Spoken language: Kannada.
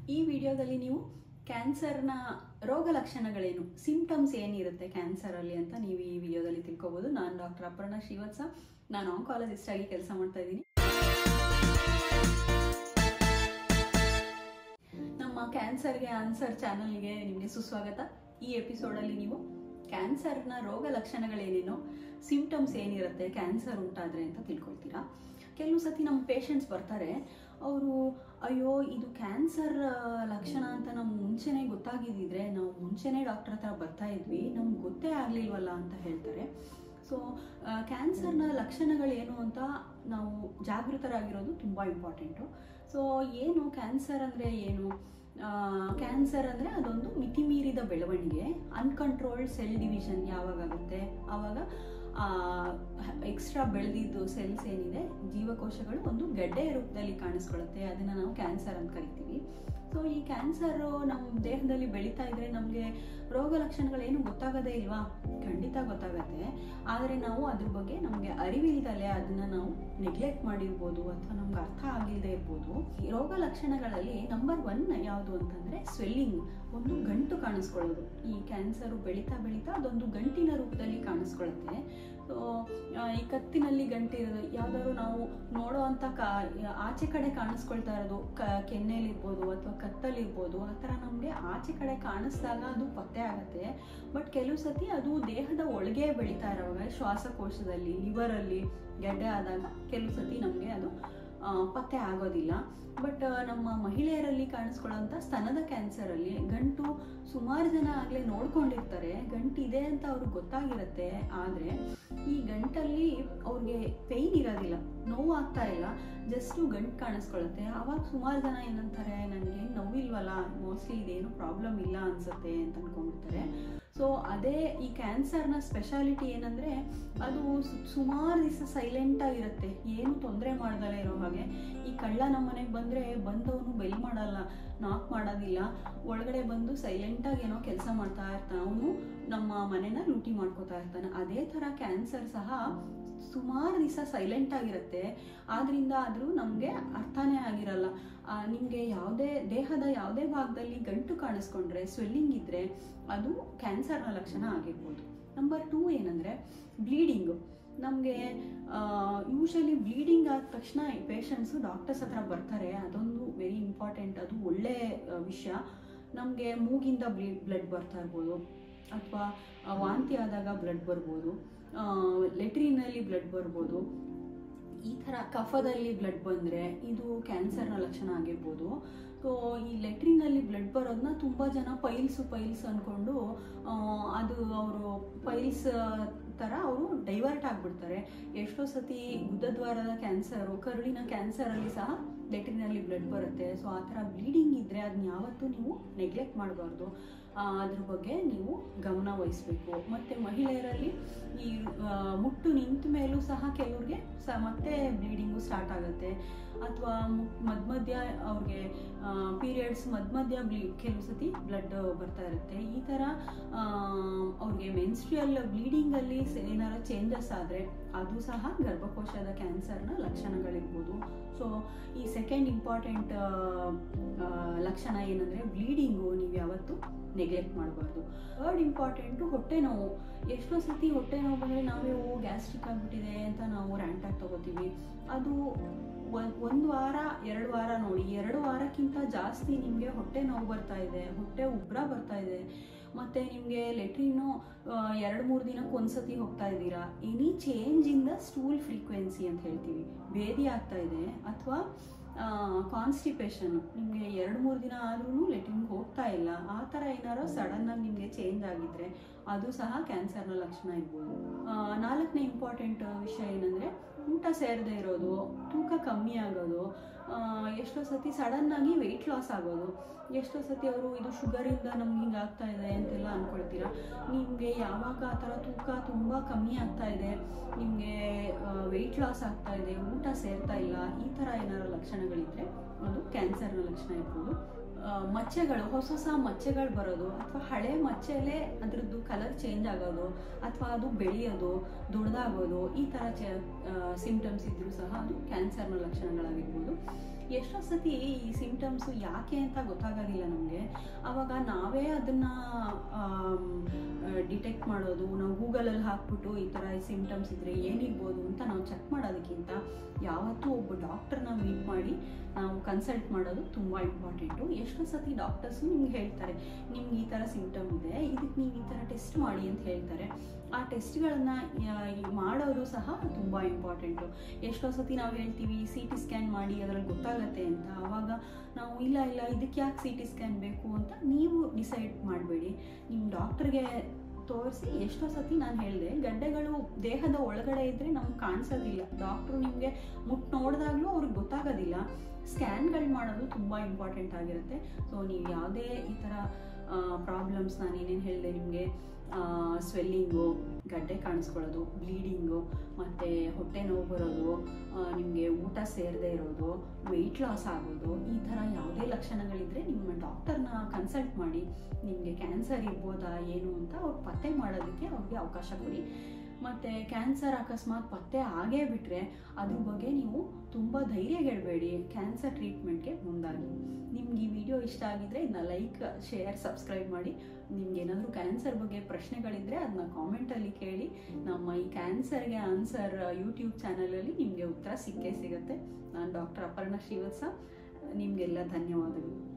ಈ ವಿಡಿಯೋದಲ್ಲಿ ನೀವು ಕ್ಯಾನ್ಸರ್ನ ರೋಗ ಲಕ್ಷಣಗಳೇನು ಸಿಂಪ್ಟಮ್ಸ್ ಏನಿರುತ್ತೆ ಕ್ಯಾನ್ಸರಲ್ಲಿ ಅಂತ ನೀವು ಈ ವಿಡಿಯೋದಲ್ಲಿ ತಿಳ್ಕೊಬೋದು ನಾನು ಡಾಕ್ಟರ್ ಅಪರ್ಣ ಶ್ರೀವತ್ಸ ನಾನು ಆಂಕಾಲಜಿಸ್ಟ್ ಆಗಿ ಕೆಲಸ ಮಾಡ್ತಾ ಇದ್ದೀನಿ ನಮ್ಮ ಕ್ಯಾನ್ಸರ್ಗೆ ಆನ್ಸರ್ ಚಾನಲ್ಗೆ ನಿಮಗೆ ಸುಸ್ವಾಗತ ಈ ಎಪಿಸೋಡಲ್ಲಿ ನೀವು ಕ್ಯಾನ್ಸರ್ನ ರೋಗ ಲಕ್ಷಣಗಳೇನೇನೋ ಸಿಂಪ್ಟಮ್ಸ್ ಏನಿರುತ್ತೆ ಕ್ಯಾನ್ಸರ್ ಉಂಟಾದ್ರೆ ಅಂತ ತಿಳ್ಕೊಳ್ತೀರಾ ಕೆಲವು ಸತಿ ನಮ್ಮ ಪೇಷಂಟ್ಸ್ ಬರ್ತಾರೆ ಅವರು ಅಯ್ಯೋ ಇದು ಕ್ಯಾನ್ಸರ್ ಲಕ್ಷಣ ಅಂತ ನಮ್ಗೆ ಮುಂಚೆನೇ ಗೊತ್ತಾಗಿದ್ದಿದ್ರೆ ನಾವು ಮುಂಚೆನೇ ಡಾಕ್ಟರ್ ಹತ್ರ ಬರ್ತಾ ಇದ್ವಿ ನಮ್ಗೆ ಗೊತ್ತೇ ಆಗಲಿಲ್ವಲ್ಲ ಅಂತ ಹೇಳ್ತಾರೆ ಸೊ ಕ್ಯಾನ್ಸರ್ನ ಲಕ್ಷಣಗಳೇನು ಅಂತ ನಾವು ಜಾಗೃತರಾಗಿರೋದು ತುಂಬ ಇಂಪಾರ್ಟೆಂಟು ಸೊ ಏನು ಕ್ಯಾನ್ಸರ್ ಅಂದರೆ ಏನು ಕ್ಯಾನ್ಸರ್ ಅಂದರೆ ಅದೊಂದು ಮಿತಿಮೀರಿದ ಬೆಳವಣಿಗೆ ಅನ್ಕಂಟ್ರೋಲ್ಡ್ ಸೆಲ್ ಡಿವಿಷನ್ ಯಾವಾಗ ಆಗುತ್ತೆ ಆವಾಗ ಎಕ್ಸ್ಟ್ರಾ ಬೆಳೆದಿದ್ದು ಸೆಲ್ಸ್ ಏನಿದೆ ಜೀವಕೋಶಗಳು ಒಂದು ಗೆಡ್ಡೆ ರೂಪದಲ್ಲಿ ಕಾಣಿಸ್ಕೊಳ್ಳುತ್ತೆ ಅದನ್ನು ನಾವು ಕ್ಯಾನ್ಸರ್ ಅಂತ ಕರಿತೀವಿ ಸೊ ಈ ಕ್ಯಾನ್ಸರು ನಮ್ಮ ದೇಹದಲ್ಲಿ ಬೆಳೀತಾ ಇದ್ರೆ ನಮಗೆ ರೋಗ ಲಕ್ಷಣಗಳೇನು ಗೊತ್ತಾಗೋದೇ ಇಲ್ವಾ ಖಂಡಿತ ಗೊತ್ತಾಗತ್ತೆ ಆದರೆ ನಾವು ಅದ್ರ ಬಗ್ಗೆ ನಮಗೆ ಅರಿವಿಲ್ದಲೆ ಅದನ್ನ ನಾವು ನೆಗ್ಲೆಕ್ಟ್ ಮಾಡಿರ್ಬೋದು ಅಥವಾ ನಮ್ಗೆ ಅರ್ಥ ಆಗಿಲ್ಲದೆ ಇರ್ಬೋದು ಈ ರೋಗ ಲಕ್ಷಣಗಳಲ್ಲಿ ನಂಬರ್ ಒನ್ ಯಾವುದು ಅಂತಂದ್ರೆ ಸ್ವೆಲ್ಲಿಂಗ್ ಒಂದು ಗಂಟು ಕಾಣಿಸ್ಕೊಳ್ಳೋದು ಈ ಕ್ಯಾನ್ಸರು ಬೆಳೀತಾ ಬೆಳೀತಾ ಅದೊಂದು ಗಂಟಿನ ರೂಪದಲ್ಲಿ ಕಾಣಿಸ್ಕೊಳ್ಳುತ್ತೆ ಸೊ ಈ ಕತ್ತಿನಲ್ಲಿ ಗಂಟಿರೋದು ಯಾವ್ದಾದ್ರು ನಾವು ನೋಡೋ ಅಂತ ಕಾ ಆಚೆ ಕಡೆ ಕಾಣಿಸ್ಕೊಳ್ತಾ ಇರೋದು ಕ ಕೆನ್ನೆಲಿರ್ಬೋದು ಅಥವಾ ಕತ್ತಲಿರ್ಬೋದು ಆ ಥರ ನಮಗೆ ಆಚೆ ಕಡೆ ಕಾಣಿಸ್ದಾಗ ಅದು ಪತ್ತೆ ಆಗುತ್ತೆ ಬಟ್ ಕೆಲವು ಸತಿ ಅದು ದೇಹದ ಒಳಗೆ ಬೆಳೀತಾ ಇರೋವಾಗ ಶ್ವಾಸಕೋಶದಲ್ಲಿ ಲಿವರಲ್ಲಿ ಗೆಡ್ಡೆ ಆದಾಗ ಕೆಲವು ಸತಿ ನಮಗೆ ಅದು ಪತ್ತೆ ಆಗೋದಿಲ್ಲ ಬಟ್ ನಮ್ಮ ಮಹಿಳೆಯರಲ್ಲಿ ಕಾಣಿಸ್ಕೊಳ್ಳೋಂಥ ಸ್ತನದ ಕ್ಯಾನ್ಸರಲ್ಲಿ ಗಂಟು ಸುಮಾರು ಜನ ಆಗಲೇ ನೋಡ್ಕೊಂಡಿರ್ತಾರೆ ಗಂಟು ಇದೆ ಅಂತ ಅವ್ರಿಗೆ ಗೊತ್ತಾಗಿರುತ್ತೆ ಆದರೆ ಈ ಗಂಟಲ್ಲಿ ಅವ್ರಿಗೆ ಪೇಯ್ನ್ ಇರೋದಿಲ್ಲ ನೋವು ಆಗ್ತಾ ಇಲ್ಲ ಜಸ್ಟು ಗಂಟು ಕಾಣಿಸ್ಕೊಳ್ಳುತ್ತೆ ಆವಾಗ ಸುಮಾರು ಜನ ಏನಂತಾರೆ ನನಗೆ ನೋವಿಲ್ವಲ್ಲ ಮೋಸ್ಟ್ಲಿ ಇದೇನು ಪ್ರಾಬ್ಲಮ್ ಇಲ್ಲ ಅನ್ಸುತ್ತೆ ಅಂತ ಅನ್ಕೊಂಡ್ಬಿಡ್ತಾರೆ ಸೊ ಅದೇ ಈ ಕ್ಯಾನ್ಸರ್ನ ಸ್ಪೆಷಾಲಿಟಿ ಏನಂದರೆ ಅದು ಸುಮಾರು ದಿವಸ ಸೈಲೆಂಟ್ ಆಗಿರುತ್ತೆ ಏನು ತೊಂದರೆ ಮಾಡ್ದಲೇ ಇರೋ ಹಾಗೆ ಈ ಕಳ್ಳ ನಮ್ಮ ಮನೆಗೆ ಬಂದರೆ ಬಂದವನು ಬೆಲ್ ಮಾಡಲ್ಲ ನಾಕ್ ಮಾಡೋದಿಲ್ಲ ಒಳಗಡೆ ಬಂದು ಸೈಲೆಂಟಾಗಿ ಏನೋ ಕೆಲಸ ಮಾಡ್ತಾ ಇರ್ತಾನೆ ಅವನು ನಮ್ಮ ಮನೆನ ಲೂಟಿ ಮಾಡ್ಕೋತಾ ಇರ್ತಾನೆ ಅದೇ ಥರ ಕ್ಯಾನ್ಸರ್ ಸಹ ಸುಮಾರು ದಿವಸ ಸೈಲೆಂಟ್ ಆಗಿರುತ್ತೆ ಆದ್ರಿಂದ ಆದರೂ ನಮಗೆ ಅರ್ಥನೇ ಆಗಿರಲ್ಲ ನಿಮಗೆ ಯಾವುದೇ ದೇಹದ ಯಾವುದೇ ಭಾಗದಲ್ಲಿ ಗಂಟು ಕಾಣಿಸ್ಕೊಂಡ್ರೆ ಸ್ವೆಲ್ಲಿಂಗ್ ಇದ್ದರೆ ಅದು ಕ್ಯಾನ್ಸರ್ನ ಲಕ್ಷಣ ಆಗಿರ್ಬೋದು ನಂಬರ್ ಟೂ ಏನಂದರೆ ಬ್ಲೀಡಿಂಗು ನಮಗೆ ಯೂಶಲಿ ಬ್ಲೀಡಿಂಗ್ ಆದ ತಕ್ಷಣ ಈ ಪೇಷಂಟ್ಸು ಡಾಕ್ಟರ್ಸ್ ಹತ್ರ ಬರ್ತಾರೆ ಅದೊಂದು ವೆರಿ ಇಂಪಾರ್ಟೆಂಟ್ ಅದು ಒಳ್ಳೆ ವಿಷಯ ನಮಗೆ ಮೂಗಿಂದ ಬ್ಲೀ ಬ್ಲಡ್ ಬರ್ತಾ ಇರ್ಬೋದು ಅಥವಾ ವಾಂತಿ ಆದಾಗ ಬ್ಲಡ್ ಬರ್ಬೋದು ಲೆಟ್ರಿನಲ್ಲಿ ಬ್ಲಡ್ ಬರ್ಬೋದು ಈ ಥರ ಕಫದಲ್ಲಿ ಬ್ಲಡ್ ಬಂದರೆ ಇದು ಕ್ಯಾನ್ಸರ್ನ ಲಕ್ಷಣ ಆಗಿರ್ಬೋದು ಸೊ ಈ ಲೆಟ್ರಿನಲ್ಲಿ ಬ್ಲಡ್ ಬರೋದನ್ನ ತುಂಬ ಜನ ಪೈಲ್ಸು ಪೈಲ್ಸ್ ಅಂದ್ಕೊಂಡು ಅದು ಅವರು ಪೈಲ್ಸ್ ಥರ ಅವರು ಡೈವರ್ಟ್ ಆಗಿಬಿಡ್ತಾರೆ ಎಷ್ಟೋ ಸತಿ ಗುದ್ದದ್ವಾರದ ಕ್ಯಾನ್ಸರು ಕರುಳಿನ ಕ್ಯಾನ್ಸರಲ್ಲಿ ಸಹ ಲೆಟ್ರಿನಲ್ಲಿ ಬ್ಲಡ್ ಬರುತ್ತೆ ಸೊ ಆ ಥರ ಬ್ಲೀಡಿಂಗ್ ಇದ್ದರೆ ಅದನ್ನ ಯಾವತ್ತೂ ನೀವು ನೆಗ್ಲೆಕ್ಟ್ ಮಾಡಬಾರ್ದು ಅದ್ರ ಬಗ್ಗೆ ನೀವು ಗಮನ ವಹಿಸಬೇಕು ಮತ್ತು ಮಹಿಳೆಯರಲ್ಲಿ ಈ ಮುಟ್ಟು ನಿಂತ ಮೇಲೂ ಸಹ ಕೆಲವ್ರಿಗೆ ಸ ಮತ್ತೆ ಬ್ಲೀಡಿಂಗು ಸ್ಟಾರ್ಟ್ ಆಗುತ್ತೆ ಅಥವಾ ಮಧ್ಯ ಮಧ್ಯ ಅವ್ರಿಗೆ ಪೀರಿಯಡ್ಸ್ ಮಧ್ಯ ಮಧ್ಯ ಬ್ಲೀ ಕೆಲವು ಸತಿ ಬ್ಲಡ್ ಬರ್ತಾ ಇರುತ್ತೆ ಈ ಥರ ಅವ್ರಿಗೆ ಮೆನ್ಸ್ಟ್ರಿಯಲ್ ಬ್ಲೀಡಿಂಗಲ್ಲಿ ಏನಾರ ಚೇಂಜಸ್ ಆದರೆ ಅದು ಸಹ ಗರ್ಭಕೋಶದ ಕ್ಯಾನ್ಸರ್ನ ಲಕ್ಷಣಗಳಿರ್ಬೋದು ಸೊ ಈ ಸೆಕೆಂಡ್ ಇಂಪಾರ್ಟೆಂಟ್ ಲಕ್ಷಣ ಏನಂದರೆ ಬ್ಲೀಡಿಂಗು ನೀವು ಯಾವತ್ತು ನೆಗ್ಲೆಕ್ಟ್ ಮಾಡಬಾರ್ದು ಥರ್ಡ್ ಇಂಪಾರ್ಟೆಂಟು ಹೊಟ್ಟೆ ನೋವು ಎಷ್ಟೋ ಸತಿ ಹೊಟ್ಟೆ ನೋವು ಬಂದರೆ ನಾವೇ ಓ ಗ್ಯಾಸ್ಟ್ರಿಕ್ ಆಗಿಬಿಟ್ಟಿದೆ ಅಂತ ನಾವು ರ್ಯಾಂಟಾಗಿ ತಗೋತೀವಿ ಅದು ಒಂದು ವಾರ ಎರಡು ವಾರ ನೋಡಿ ಎರಡು ವಾರಕ್ಕಿಂತ ಜಾಸ್ತಿ ನಿಮಗೆ ಹೊಟ್ಟೆ ನೋವು ಬರ್ತಾ ಇದೆ ಹೊಟ್ಟೆ ಉಬ್ರ ಬರ್ತಾ ಇದೆ ಮತ್ತು ನಿಮಗೆ ಲೆಟ್ರಿನು ಎರಡು ಮೂರು ದಿನಕ್ಕೆ ಒಂದ್ಸತಿ ಹೋಗ್ತಾ ಇದ್ದೀರಾ any change in the stool frequency ಅಂತ ಹೇಳ್ತೀವಿ ಭೇದಿ ಆಗ್ತಾ ಇದೆ ಅಥವಾ ಕಾನ್ಸ್ಟಿಪೇಷನ್ ನಿಮಗೆ ಎರಡು ಮೂರು ದಿನ ಆದ್ರೂ ಲೆಟ್ರಿನ್ಗೆ ಹೋಗ್ತಾ ಇಲ್ಲ ಆ ಥರ ಏನಾರೋ ಸಡನ್ನಾಗಿ ನಿಮಗೆ ಚೇಂಜ್ ಆಗಿದ್ರೆ ಅದು ಸಹ ಕ್ಯಾನ್ಸರ್ನ ಲಕ್ಷಣ ಇರ್ಬೋದು ನಾಲ್ಕನೇ ಇಂಪಾರ್ಟೆಂಟ್ ವಿಷಯ ಏನಂದರೆ ಊಟ ಸೇರದೆ ಇರೋದು ತೂಕ ಕಮ್ಮಿ ಆಗೋದು ಎಷ್ಟೋ ಸತಿ ಸಡನ್ನಾಗಿ ವೆಯ್ಟ್ ಲಾಸ್ ಆಗೋದು ಎಷ್ಟೋ ಸತಿ ಅವರು ಇದು ಶುಗರಿಂದ ನಮ್ಗೆ ಹಿಂಗೆ ಆಗ್ತಾ ಇದೆ ಅಂತೆಲ್ಲ ಅಂದ್ಕೊಳ್ತೀರಾ ನಿಮಗೆ ಯಾವಾಗ ಆ ಥರ ತೂಕ ತುಂಬ ಕಮ್ಮಿ ಆಗ್ತಾ ಇದೆ ನಿಮಗೆ ವೆಯ್ಟ್ ಲಾಸ್ ಆಗ್ತಾ ಇದೆ ಊಟ ಸೇರ್ತಾ ಇಲ್ಲ ಈ ಥರ ಏನಾದ್ರು ಲಕ್ಷಣಗಳಿದ್ರೆ ಅದು ಕ್ಯಾನ್ಸರ್ನ ಲಕ್ಷಣ ಇರ್ಬೋದು ಮಚ್ಚೆಗಳು ಹೊಸ ಹೊಸ ಮಚ್ಚೆಗಳು ಬರೋದು ಅಥವಾ ಹಳೆ ಮಚ್ಚೆಲೇ ಅದ್ರದ್ದು ಕಲರ್ ಚೇಂಜ್ ಆಗೋದು ಅಥವಾ ಅದು ಬೆಳೆಯೋದು ದೊಡ್ಡದಾಗೋದು ಈ ಥರ ಚ ಸಿಂಪ್ಟಮ್ಸ್ ಇದ್ರೂ ಸಹ ಅದು ಕ್ಯಾನ್ಸರ್ನ ಲಕ್ಷಣಗಳಾಗಿರ್ಬೋದು ಎಷ್ಟೋ ಸತಿ ಈ ಸಿಂಟಮ್ಸು ಯಾಕೆ ಅಂತ ಗೊತ್ತಾಗೋದಿಲ್ಲ ನಮಗೆ ಆವಾಗ ನಾವೇ ಅದನ್ನು ಡಿಟೆಕ್ಟ್ ಮಾಡೋದು ನಾವು ಗೂಗಲಲ್ಲಿ ಹಾಕ್ಬಿಟ್ಟು ಈ ಥರ ಸಿಂಟಮ್ಸ್ ಇದ್ದರೆ ಏನಿರ್ಬೋದು ಅಂತ ನಾವು ಚೆಕ್ ಮಾಡೋದಕ್ಕಿಂತ ಯಾವತ್ತೂ ಒಬ್ಬ ಡಾಕ್ಟರ್ನ ಮೀಟ್ ಮಾಡಿ ನಾವು ಕನ್ಸಲ್ಟ್ ಮಾಡೋದು ತುಂಬ ಇಂಪಾರ್ಟೆಂಟು ಎಷ್ಟೋ ಸತಿ ಡಾಕ್ಟರ್ಸು ನಿಮ್ಗೆ ಹೇಳ್ತಾರೆ ನಿಮ್ಗೆ ಈ ಥರ ಸಿಂಟಮ್ ಇದೆ ಇದಕ್ಕೆ ನೀವು ಈ ಥರ ಟೆಸ್ಟ್ ಮಾಡಿ ಅಂತ ಹೇಳ್ತಾರೆ ಆ ಟೆಸ್ಟ್ಗಳನ್ನು ಮಾಡೋದು ಸಹ ತುಂಬ ಇಂಪಾರ್ಟೆಂಟು ಎಷ್ಟೋ ಸತಿ ನಾವು ಹೇಳ್ತೀವಿ ಸಿ ಟಿ ಸ್ಕ್ಯಾನ್ ಮಾಡಿ ಅದರಲ್ಲಿ ಗೊತ್ತಾಗತ್ತೆ ಅಂತ ಆವಾಗ ನಾವು ಇಲ್ಲ ಇಲ್ಲ ಇದಕ್ಕೆ ಯಾಕೆ ಸಿ ಟಿ ಸ್ಕ್ಯಾನ್ ಬೇಕು ಅಂತ ನೀವು ಡಿಸೈಡ್ ಮಾಡಬೇಡಿ ನಿಮ್ಮ ಡಾಕ್ಟ್ರಿಗೆ ತೋರಿಸಿ ಎಷ್ಟೋ ಸತಿ ನಾನು ಹೇಳಿದೆ ಗಡ್ಡೆಗಳು ದೇಹದ ಒಳಗಡೆ ಇದ್ದರೆ ನಮ್ಗೆ ಕಾಣಿಸೋದಿಲ್ಲ ಡಾಕ್ಟ್ರು ನಿಮಗೆ ಮುಟ್ಟು ನೋಡಿದಾಗಲೂ ಅವ್ರಿಗೆ ಗೊತ್ತಾಗೋದಿಲ್ಲ ಸ್ಕ್ಯಾನ್ಗಳು ಮಾಡೋದು ತುಂಬ ಇಂಪಾರ್ಟೆಂಟ್ ಆಗಿರುತ್ತೆ ಸೊ ನೀವು ಯಾವುದೇ ಈ ಥರ ಪ್ರಾಬ್ಲಮ್ಸ್ ನಾನು ಏನೇನು ಹೇಳಿದೆ ನಿಮಗೆ ಸ್ವೆಲ್ಲಿಂಗು ಗಡ್ಡೆ ಕಾಣಿಸ್ಕೊಳ್ಳೋದು ಬ್ಲೀಡಿಂಗು ಮತ್ತು ಹೊಟ್ಟೆ ನೋವು ಬರೋದು ನಿಮಗೆ ಊಟ ಸೇರದೇ ಇರೋದು ವೆಯ್ಟ್ ಲಾಸ್ ಆಗೋದು ಈ ಥರ ಯಾವುದೇ ಲಕ್ಷಣಗಳಿದ್ದರೆ ನಿಮ್ಮ ಡಾಕ್ಟರ್ನ ಕನ್ಸಲ್ಟ್ ಮಾಡಿ ನಿಮಗೆ ಕ್ಯಾನ್ಸರ್ ಇರ್ಬೋದಾ ಏನು ಅಂತ ಅವ್ರು ಪತ್ತೆ ಮಾಡೋದಕ್ಕೆ ಅವ್ರಿಗೆ ಅವಕಾಶ ಕೊಡಿ ಮತ್ತು ಕ್ಯಾನ್ಸರ್ ಅಕಸ್ಮಾತ್ ಪತ್ತೆ ಆಗೇ ಬಿಟ್ಟರೆ ಅದ್ರ ಬಗ್ಗೆ ನೀವು ತುಂಬ ಧೈರ್ಯಗೆಡಬೇಡಿ ಕ್ಯಾನ್ಸರ್ ಟ್ರೀಟ್ಮೆಂಟ್ಗೆ ಮುಂದಾಗಿ ನಿಮ್ಗೆ ಈ ವಿಡಿಯೋ ಇಷ್ಟ ಆಗಿದ್ರೆ ಇದನ್ನ ಲೈಕ್ ಶೇರ್ ಸಬ್ಸ್ಕ್ರೈಬ್ ಮಾಡಿ ನಿಮ್ಗೆ ಏನಾದರೂ ಕ್ಯಾನ್ಸರ್ ಬಗ್ಗೆ ಪ್ರಶ್ನೆಗಳಿದ್ದರೆ ಅದನ್ನ ಕಾಮೆಂಟಲ್ಲಿ ಕೇಳಿ ನಮ್ಮ ಈ ಕ್ಯಾನ್ಸರ್ಗೆ ಆನ್ಸರ್ ಯೂಟ್ಯೂಬ್ ಚಾನಲಲ್ಲಿ ನಿಮಗೆ ಉತ್ತರ ಸಿಕ್ಕೇ ಸಿಗುತ್ತೆ ನಾನು ಡಾಕ್ಟರ್ ಅಪರ್ಣ ಶ್ರೀವತ್ಸ ನಿಮಗೆಲ್ಲ ಧನ್ಯವಾದಗಳು